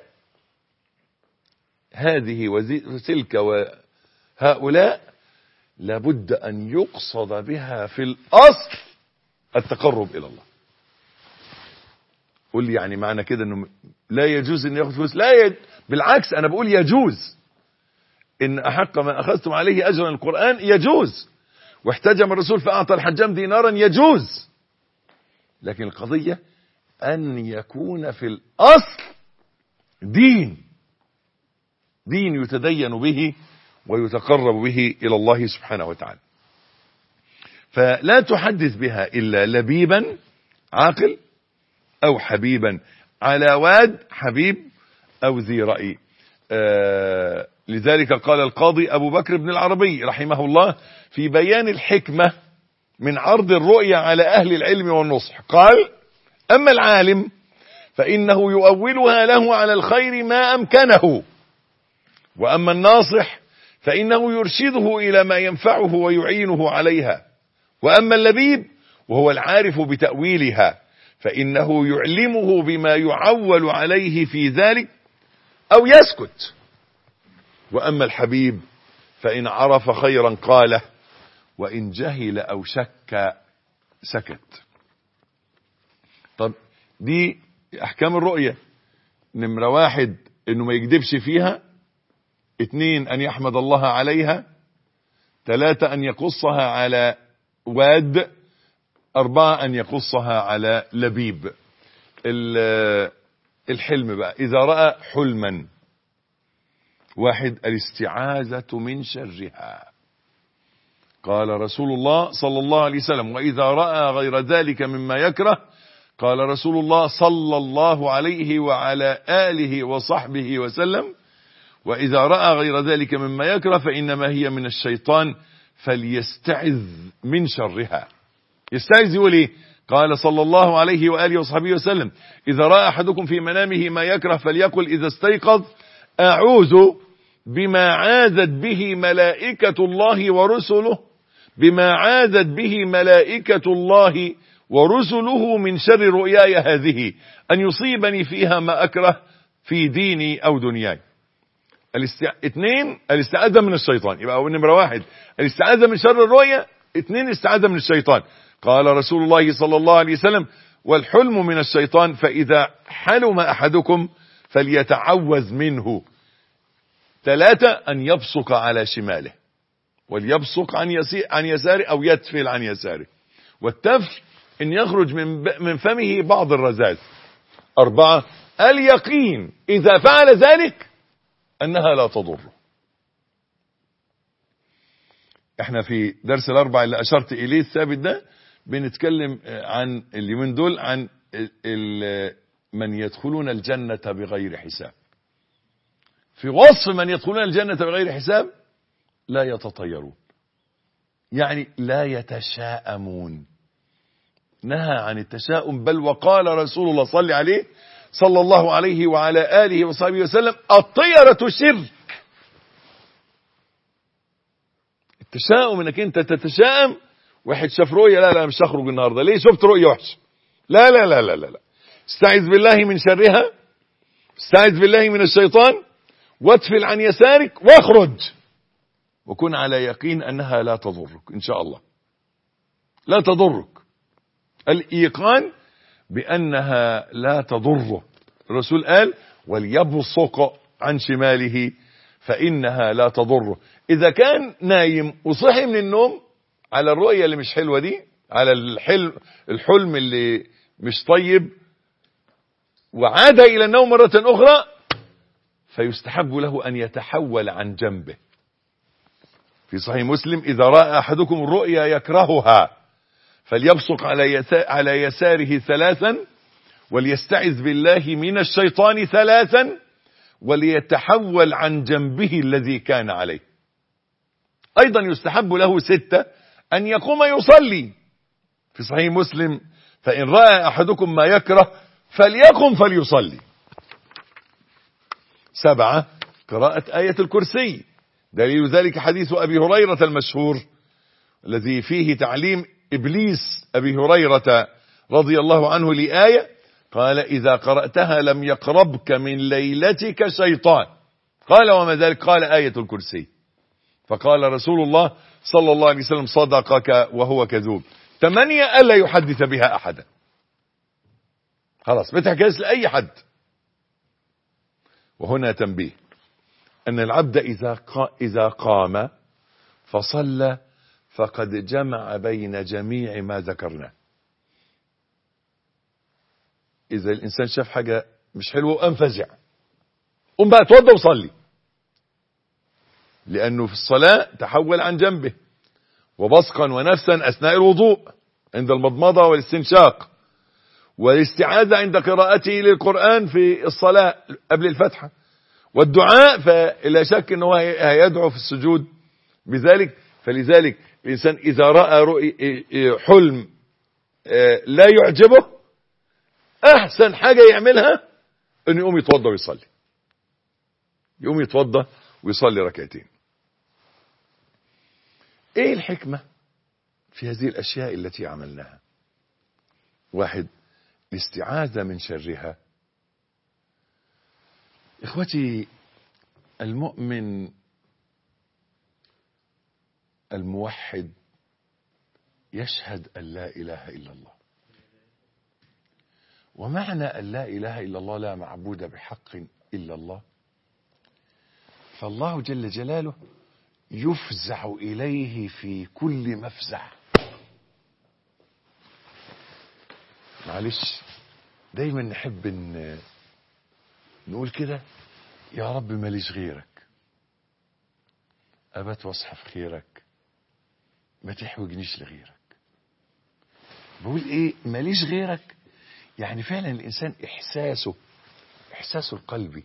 هذه وتلك وهؤلاء لابد أن يقصد بها في الأصل التقرب إلى الله قول لي يعني معنى كده أنه لا يجوز أن يأخذ فلوس لا يج... بالعكس أنا بقول يجوز إن أحق ما أخذتم عليه أجرا القرآن يجوز واحتجم الرسول فأعطى الحجام دينارا يجوز لكن القضية أن يكون في الأصل دين دين يتدين به ويتقرب به إلى الله سبحانه وتعالى فلا تحدث بها إلا لبيبا عاقل أو حبيبا على واد حبيب أو ذي رأي آه لذلك قال القاضي أبو بكر بن العربي رحمه الله في بيان الحكمة من عرض الرؤية على أهل العلم والنصح قال أما العالم فإنه يؤولها له على الخير ما أمكنه وأما الناصح فإنه يرشده إلى ما ينفعه ويعينه عليها وأما اللبيب وهو العارف بتأويلها فإنه يعلمه بما يعول عليه في ذلك أو يسكت وأما الحبيب فإن عرف خيرا قاله وإن جهل أو شك سكت طب دي أحكام الرؤية نمرة واحد إنه ما يكذبش فيها اتنين أن يحمد الله عليها ثلاثة أن يقصها على واد أربعة أن يقصها على لبيب الحلم بقى إذا رأى حلما واحد الاستعاذة من شرها قال رسول الله صلى الله عليه وسلم وإذا رأى غير ذلك مما يكره قال رسول الله صلى الله عليه وعلى آله وصحبه وسلم وإذا رأى غير ذلك مما يكره فإنما هي من الشيطان فليستعذ من شرها يستعذ يقول ايه قال صلى الله عليه وآله وصحبه وسلم إذا رأى أحدكم في منامه ما يكره فليقل إذا استيقظ أعوذ بما عاذت به ملائكة الله ورسله بما عاذت به ملائكة الله ورسله من شر رؤياي هذه أن يصيبني فيها ما أكره في ديني أو دنياي الاستع... اثنين الاستعاذة من الشيطان يبقى أول نمرة واحد الاستعاذة من شر الرؤيا اثنين الاستعاذة من الشيطان قال رسول الله صلى الله عليه وسلم والحلم من الشيطان فإذا حلم أحدكم فليتعوذ منه ثلاثة أن يبصق على شماله وليبصق عن, يسي... عن يساره أو يتفل عن يساره والتفل أن يخرج من, ب... من فمه بعض الرذاذ أربعة اليقين إذا فعل ذلك أنها لا تضره احنا في درس الأربع اللي أشرت إليه الثابت ده بنتكلم عن اليومين دول عن ال... ال... من يدخلون الجنة بغير حساب في وصف من يدخلون الجنة بغير حساب لا يتطيرون يعني لا يتشاءمون نهى عن التشاؤم بل وقال رسول الله صلى عليه صلى الله عليه وعلى آله وصحبه وسلم الطيرة شرك التشاؤم انك انت تتشائم واحد شاف رؤية لا لا مش هخرج النهاردة ليه شفت رؤية وحشة لا لا لا لا لا, لا. استعذ بالله من شرها استعذ بالله من الشيطان وادفل عن يسارك واخرج وكن على يقين انها لا تضرك ان شاء الله لا تضرك الايقان بانها لا تضره الرسول قال وليبصق عن شماله فانها لا تضره اذا كان نايم وصحي من النوم على الرؤية اللي مش حلوة دي على الحلم الحلم اللي مش طيب وعاد الى النوم مرة اخرى فيستحب له أن يتحول عن جنبه في صحيح مسلم إذا رأى أحدكم الرؤيا يكرهها فليبصق على, على يساره ثلاثا وليستعذ بالله من الشيطان ثلاثا وليتحول عن جنبه الذي كان عليه أيضا يستحب له ستة أن يقوم يصلي في صحيح مسلم فإن رأى أحدكم ما يكره فليقم فليصلي سبعة قراءة آية الكرسي دليل ذلك حديث أبي هريرة المشهور الذي فيه تعليم إبليس أبي هريرة رضي الله عنه لآية قال إذا قرأتها لم يقربك من ليلتك شيطان قال وما ذلك قال آية الكرسي فقال رسول الله صلى الله عليه وسلم صدقك وهو كذوب ثمانية ألا يحدث بها أحدا خلاص ما تحكيش لأي حد وهنا تنبيه أن العبد إذا إذا قام فصلى فقد جمع بين جميع ما ذكرناه إذا الإنسان شاف حاجة مش حلوة أنفزع قم بقى اتوضى وصلي لأنه في الصلاة تحول عن جنبه وبصقا ونفسا أثناء الوضوء عند المضمضة والاستنشاق والاستعاذة عند قراءته للقرآن في الصلاة قبل الفتحة والدعاء فلا شك أنه هيدعو في السجود بذلك فلذلك الإنسان إذا رأى رؤي حلم لا يعجبه احسن حاجة يعملها انه يقوم يتوضى ويصلي يقوم يتوضى ويصلي ركعتين ايه الحكمة في هذه الاشياء التي عملناها واحد الاستعاذة من شرها اخوتي المؤمن الموحد يشهد ان لا اله الا الله ومعنى ان لا اله الا الله لا معبود بحق الا الله فالله جل جلاله يفزع اليه في كل مفزع معلش دايما نحب ان نقول كده يا رب ماليش غيرك ابات واصحى في خيرك ما تحوجنيش لغيرك بقول ايه ماليش غيرك يعني فعلا الانسان احساسه احساسه القلبي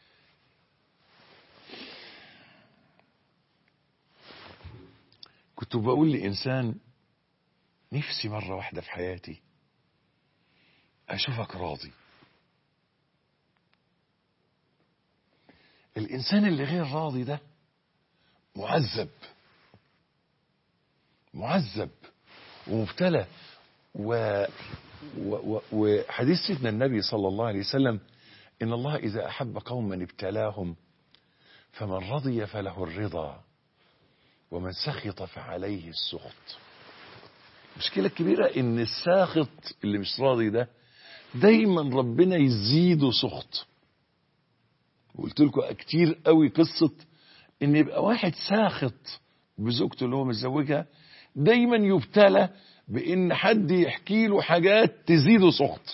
كنت بقول لانسان نفسي مره واحده في حياتي اشوفك راضي الانسان اللي غير راضي ده معذب معذب ومبتلى و... و... و... وحديث سيدنا النبي صلى الله عليه وسلم ان الله اذا احب قوما ابتلاهم فمن رضي فله الرضا ومن سخط فعليه السخط المشكلة الكبيرة ان الساخط اللي مش راضي ده دايما ربنا يزيده سخط وقلت لكم كتير قوي قصة ان يبقى واحد ساخط بزوجته اللي هو متزوجها دايما يبتلى بان حد يحكي له حاجات تزيده سخط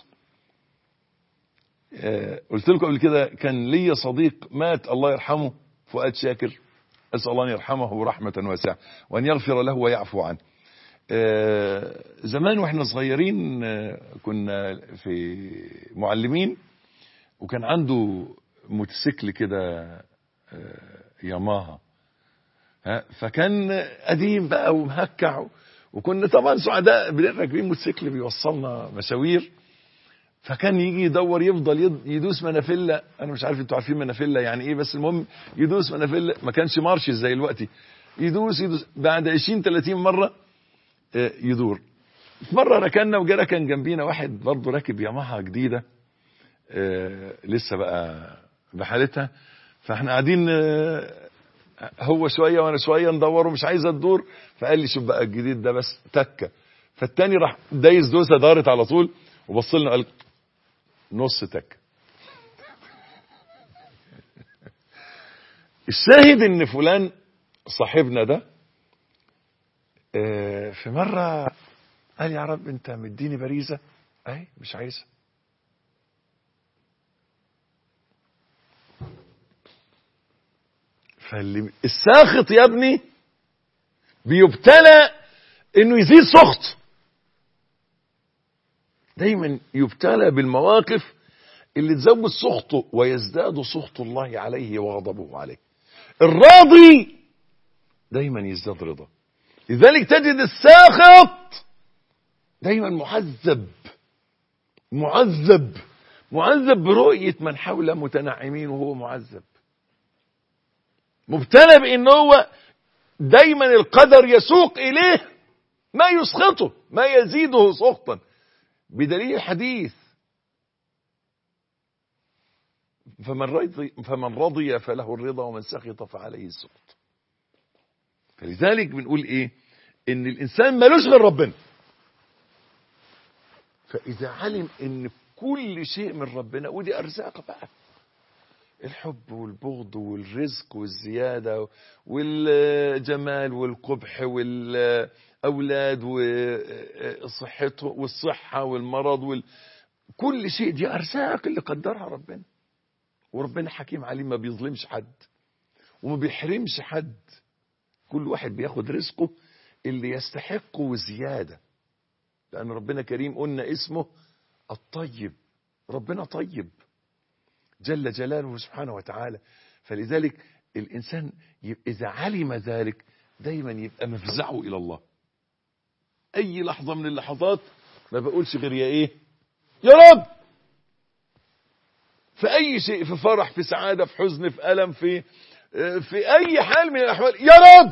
آه، قلت لكم قبل كده كان ليا صديق مات الله يرحمه فؤاد شاكر اسال الله ان يرحمه رحمه واسعه وان يغفر له ويعفو عنه آه، زمان واحنا صغيرين آه، كنا في معلمين وكان عنده موتوسيكل كده آه، ياماها ها فكان قديم بقى ومهكع وكنا طبعا سعداء بنبقى راكبين موتوسيكل بيوصلنا مشاوير فكان يجي يدور يفضل يد- يدوس منافله انا مش عارف انتوا عارفين منافله يعني ايه بس المهم يدوس منافله ما كانش مارش زي دلوقتي يدوس يدوس بعد 20 30 مره آه، يدور في مره ركنا وجا ركن جنبينا واحد برضه راكب ياماها جديده آه، لسه بقى بحالتها فاحنا قاعدين آه، هو شويه وانا شويه ندور ومش عايزه تدور فقال لي شوف بقى الجديد ده بس تكه فالتاني راح دايس دوسه دارت على طول وبص لنا قال نص تكه الشاهد ان فلان صاحبنا ده آه، في مره قال يا رب انت مديني باريزه اهي مش عايزها فاللي الساخط يا ابني بيبتلى انه يزيد سخط دايما يبتلى بالمواقف اللي تزود سخطه ويزداد سخط الله عليه وغضبه عليه الراضي دايما يزداد رضا لذلك تجد الساخط دايما معذب معذب معذب برؤية من حوله متنعمين وهو معذب مبتلى بان هو دايما القدر يسوق اليه ما يسخطه ما يزيده سخطا بدليل حديث فمن رضي, فمن رضي فله الرضا ومن سخط فعليه السخط فلذلك بنقول ايه ان الانسان ملوش غير ربنا فاذا علم ان كل شيء من ربنا ودي ارزاق بقى الحب والبغض والرزق والزيادة والجمال والقبح والأولاد وصحته والصحة والمرض وال... كل شيء دي أرزاق اللي قدرها ربنا وربنا حكيم عليم ما بيظلمش حد وما بيحرمش حد كل واحد بياخد رزقه اللي يستحقه وزيادة لأن ربنا كريم قلنا اسمه الطيب ربنا طيب جل جلاله سبحانه وتعالى فلذلك الإنسان يب- إذا علم ذلك دايما يبقى مفزعه إلى الله أي لحظة من اللحظات ما بقولش غير يا إيه يا رب في اي شيء في فرح في سعادة في حزن في ألم في في اي حال من الاحوال يا رب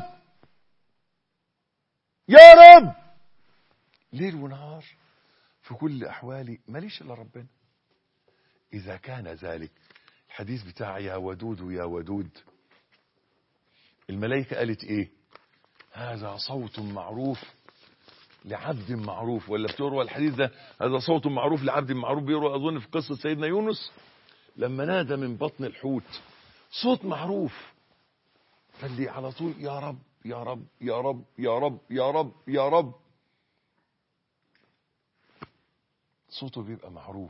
يا رب ليل ونهار في كل احوالي ماليش الا ربنا اذا كان ذلك الحديث بتاع يا ودود يا ودود الملائكة قالت ايه هذا صوت معروف لعبد معروف ولا بتروى الحديث ده هذا صوت معروف لعبد معروف بيروى اظن في قصة سيدنا يونس لما نادى من بطن الحوت صوت معروف فاللي على طول يا رب يا رب يا رب يا رب يا رب يا رب صوته بيبقى معروف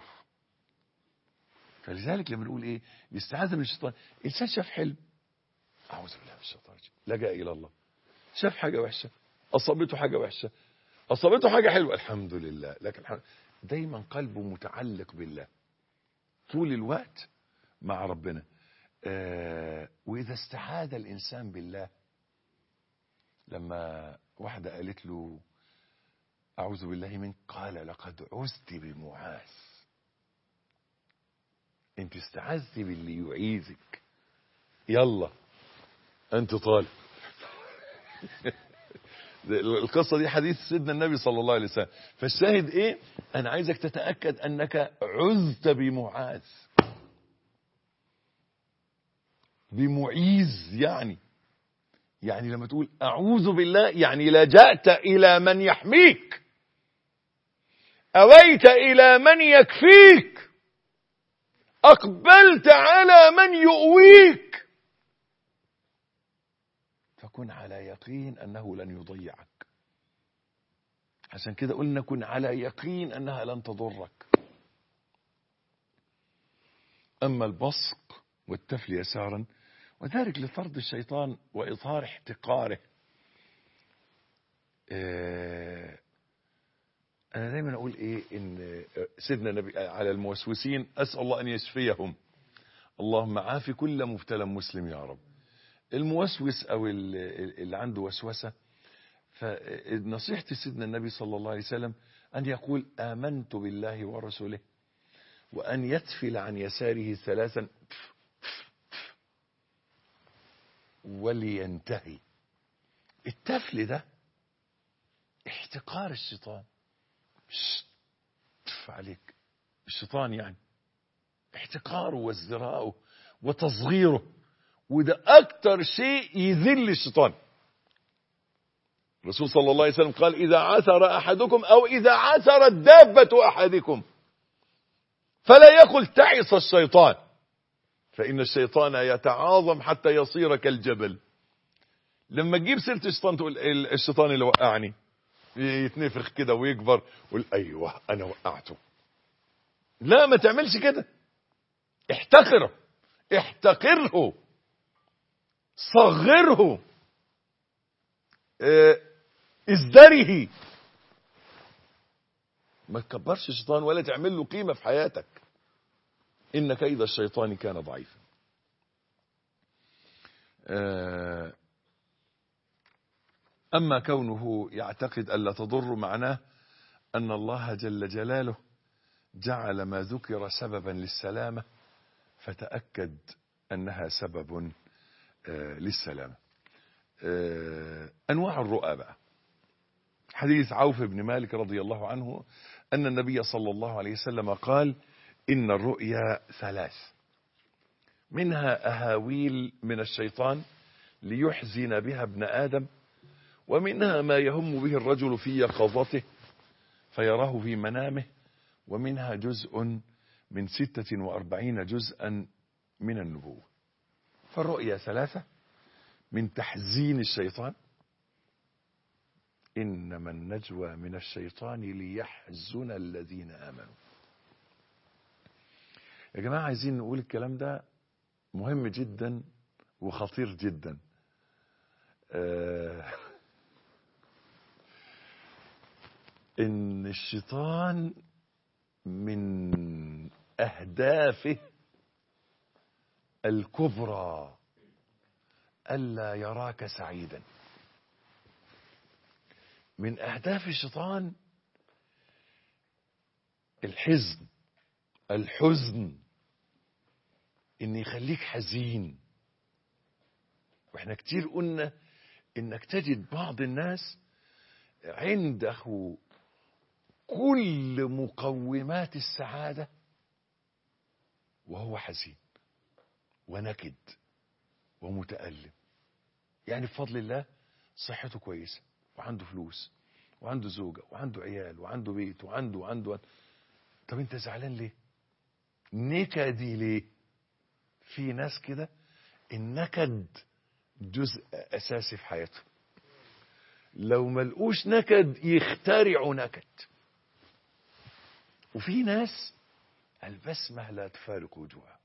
فلذلك لما نقول ايه الاستعاذة من الشيطان انسان شاف حلم اعوذ بالله من الشيطان الرجيم لجأ الى الله شاف حاجة وحشة اصابته حاجة وحشة اصابته حاجة حلوة الحمد لله لكن الحمد دايما قلبه متعلق بالله طول الوقت مع ربنا آه واذا استعاذ الانسان بالله لما واحدة قالت له اعوذ بالله منك قال لقد عزت بمعاذ انت استعذت باللي يعيذك يلا انت طالب القصة دي حديث سيدنا النبي صلى الله عليه وسلم فالشاهد ايه انا عايزك تتأكد انك عزت بمعاذ بمعيز يعني يعني لما تقول اعوذ بالله يعني لجأت الى من يحميك اويت الى من يكفيك اقبلت على من يؤويك فكن على يقين انه لن يضيعك عشان كده قلنا كن على يقين انها لن تضرك اما البصق والتفل يسارا وذلك لطرد الشيطان واظهار احتقاره آه انا دايما اقول ايه ان سيدنا النبي على الموسوسين اسال الله ان يشفيهم اللهم عافي كل مبتلى مسلم يا رب الموسوس او اللي عنده وسوسه فنصيحه سيدنا النبي صلى الله عليه وسلم ان يقول امنت بالله ورسوله وان يتفل عن يساره ثلاثا ولينتهي التفل ده احتقار الشيطان تف عليك الشيطان يعني احتقاره وازدراءه وتصغيره وده اكتر شيء يذل الشيطان الرسول صلى الله عليه وسلم قال اذا عثر احدكم او اذا عثرت دابة احدكم فلا يقل تعس الشيطان فان الشيطان يتعاظم حتى يصير كالجبل لما تجيب سيره الشيطان تقول الشيطان اللي وقعني يتنفخ كده ويكبر ويقول ايوه انا وقعته لا ما تعملش كده احتقره احتقره صغره اه ازدره ما تكبرش الشيطان ولا تعمل له قيمة في حياتك إن كيد الشيطان كان ضعيفا اه أما كونه يعتقد ألا تضر معناه أن الله جل جلاله جعل ما ذكر سببا للسلامة فتأكد أنها سبب للسلامة أنواع الرؤى بقى حديث عوف بن مالك رضي الله عنه أن النبي صلى الله عليه وسلم قال إن الرؤيا ثلاث منها أهاويل من الشيطان ليحزن بها ابن آدم ومنها ما يهم به الرجل في يقظته فيراه في منامه ومنها جزء من ستة وأربعين جزءا من النبوة فالرؤيا ثلاثة من تحزين الشيطان إنما النجوى من الشيطان ليحزن الذين آمنوا يا جماعة عايزين نقول الكلام ده مهم جدا وخطير جدا آه ان الشيطان من اهدافه الكبرى الا يراك سعيدا من اهداف الشيطان الحزن الحزن ان يخليك حزين واحنا كتير قلنا انك تجد بعض الناس عنده كل مقومات السعادة وهو حزين ونكد ومتألم يعني بفضل الله صحته كويسة وعنده فلوس وعنده زوجة وعنده عيال وعنده بيت وعنده وعنده طب انت زعلان ليه نكدي ليه في ناس كده النكد جزء اساسي في حياتهم لو ملقوش نكد يخترعوا نكد وفي ناس البسمة لا تفارق وجوهها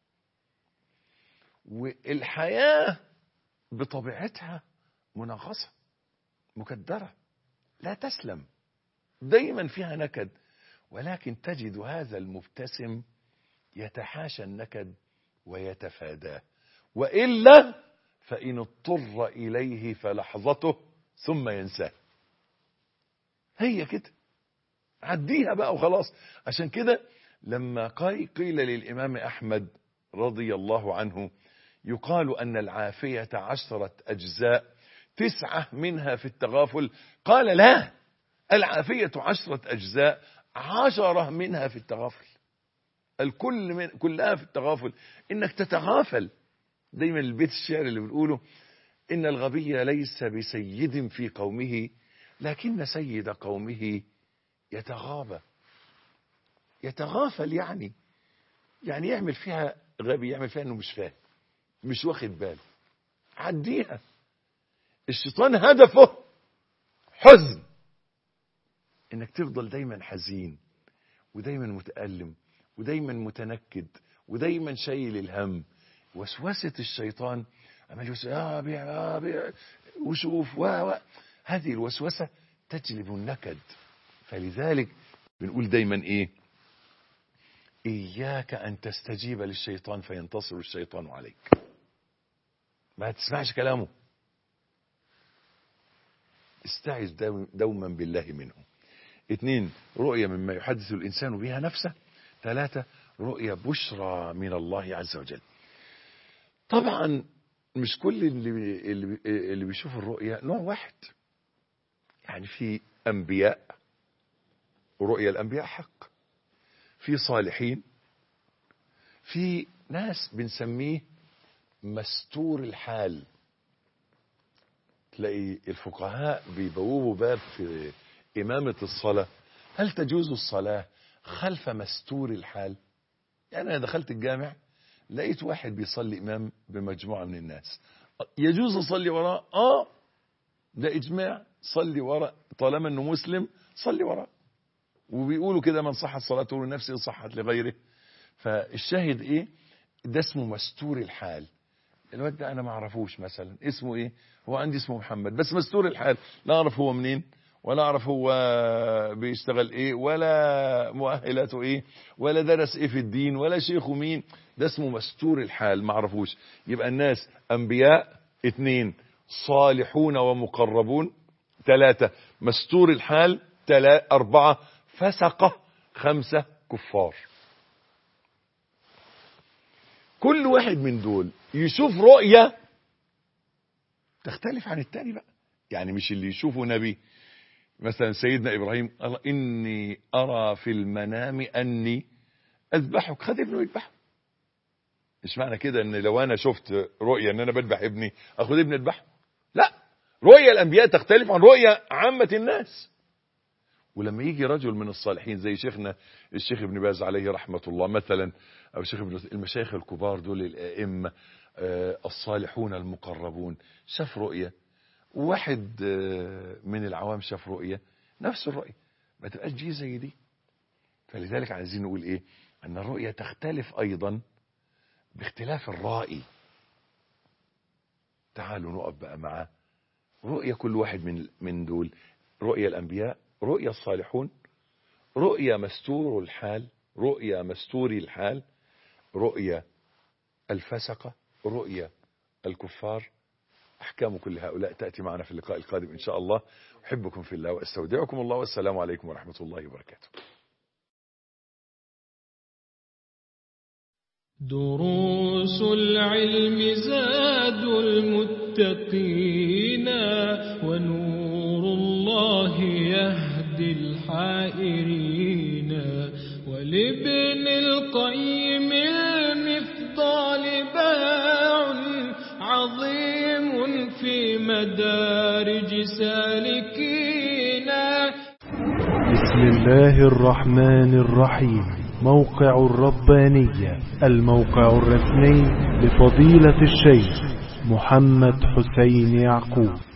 والحياة بطبيعتها منغصة مكدرة لا تسلم دايما فيها نكد ولكن تجد هذا المبتسم يتحاشى النكد ويتفاداه وإلا فإن اضطر إليه فلحظته ثم ينساه هي كده عديها بقى وخلاص عشان كده لما قيل للإمام أحمد رضي الله عنه يقال أن العافية عشرة أجزاء تسعة منها في التغافل قال لا العافية عشرة أجزاء عشرة منها في التغافل الكل من كلها في التغافل إنك تتغافل دايما البيت الشعر اللي بنقوله إن الغبي ليس بسيد في قومه لكن سيد قومه يتغابى يتغافل يعني يعني يعمل فيها غبي يعمل فيها انه مش فاهم مش واخد باله عديها الشيطان هدفه حزن انك تفضل دايما حزين ودايما متألم ودايما متنكد ودايما شايل الهم وسوسة الشيطان عمال يوسوس آه بيع آه بيع وشوف و و هذه الوسوسة تجلب النكد فلذلك بنقول دايما ايه إياك أن تستجيب للشيطان فينتصر الشيطان عليك ما تسمعش كلامه استعذ دوما بالله منه اثنين رؤية مما يحدث الإنسان بها نفسه ثلاثة رؤية بشرى من الله عز وجل طبعا مش كل اللي اللي اللي بيشوف الرؤية نوع واحد يعني في أنبياء رؤيا الأنبياء حق في صالحين في ناس بنسميه مستور الحال تلاقي الفقهاء بيبوبوا باب في إمامة الصلاة هل تجوز الصلاة خلف مستور الحال يعني أنا دخلت الجامع لقيت واحد بيصلي إمام بمجموعة من الناس يجوز أصلي وراه آه ده إجماع صلي وراء طالما أنه مسلم صلي وراه وبيقولوا كده من صحت صلاته لنفسه صحت لغيره فالشاهد ايه ده اسمه مستور الحال الواد ده انا ما اعرفوش مثلا اسمه ايه هو عندي اسمه محمد بس مستور الحال لا اعرف هو منين ولا اعرف هو بيشتغل ايه ولا مؤهلاته ايه ولا درس ايه في الدين ولا شيخه مين ده اسمه مستور الحال ما اعرفوش يبقى الناس انبياء اثنين صالحون ومقربون ثلاثة مستور الحال تلا أربعة فسقة خمسة كفار كل واحد من دول يشوف رؤية تختلف عن التاني بقى يعني مش اللي يشوفه نبي مثلا سيدنا إبراهيم قال إني أرى في المنام أني أذبحك خد ابنه يذبحه مش معنى كده ان لو انا شفت رؤية ان انا بذبح ابني اخد ابني اذبحه لا رؤية الانبياء تختلف عن رؤية عامة الناس ولما يجي رجل من الصالحين زي شيخنا الشيخ ابن باز عليه رحمة الله مثلا او شيخ ابن المشايخ الكبار دول الائمة الصالحون المقربون شاف رؤية واحد من العوام شاف رؤية نفس الرؤية ما تبقاش دي زي دي فلذلك عايزين نقول ايه ان الرؤية تختلف ايضا باختلاف الرائي تعالوا نقف بقى مع رؤية كل واحد من من دول رؤية الأنبياء رؤية الصالحون رؤية مستور الحال رؤية مستوري الحال رؤية الفسقة رؤية الكفار أحكام كل هؤلاء تأتي معنا في اللقاء القادم إن شاء الله أحبكم في الله وأستودعكم الله والسلام عليكم ورحمة الله وبركاته دروس العلم زاد المتقين ونور الله يهدي الحائرين ولابن القيم المفضال باع عظيم في مدارج سالكين بسم الله الرحمن الرحيم موقع الربانية الموقع الرسمي لفضيلة الشيخ محمد حسين يعقوب